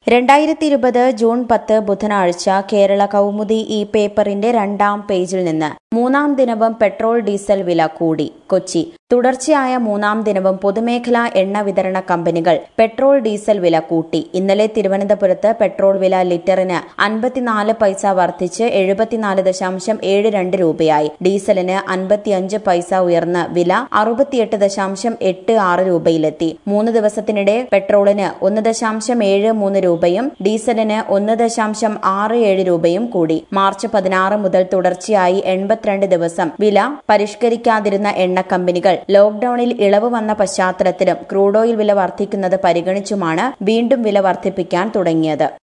രണ്ടായിരത്തി ഇരുപത് ജൂൺ പത്ത് ബുധനാഴ്ച കേരള കൗമുദി ഈ പേപ്പറിന്റെ രണ്ടാം പേജിൽ നിന്ന് മൂന്നാം ദിനവും പെട്രോൾ ഡീസൽ വില കൂടി കൊച്ചി തുടർച്ചയായ മൂന്നാം ദിനവും പൊതുമേഖലാ എണ്ണ വിതരണ കമ്പനികൾ പെട്രോൾ ഡീസൽ വില കൂട്ടി ഇന്നലെ തിരുവനന്തപുരത്ത് പെട്രോൾ വില ലിറ്ററിന് അൻപത്തിനാല് പൈസ വർദ്ധിച്ച് എഴുപത്തിനാല് ദശാംശം ഏഴ് രണ്ട് രൂപയായി ഡീസലിന് അൻപത്തിയഞ്ച് പൈസ ഉയർന്ന് വില അറുപത്തിയെട്ട് ദശാംശം എട്ട് ആറ് രൂപയിലെത്തി മൂന്ന് ദിവസത്തിനിടെ പെട്രോളിന് ഒന്ന് ദശാംശം ഏഴ് മൂന്ന് രൂപയും ഡീസലിന് ഒന്ന് ദശാംശം ആറ് ഏഴ് രൂപയും കൂടി മാർച്ച് പതിനാറ് മുതൽ തുടർച്ചയായി എൺപത്തിരണ്ട് ദിവസം വില പരിഷ്കരിക്കാതിരുന്ന എണ്ണ കമ്പനികൾ ലോക്ഡൌണിൽ ഇളവ് വന്ന പശ്ചാത്തലത്തിലും ക്രൂഡ് ഓയിൽ വില വർദ്ധിക്കുന്നത് പരിഗണിച്ചുമാണ് വീണ്ടും വില വർദ്ധിപ്പിക്കാൻ തുടങ്ങിയത്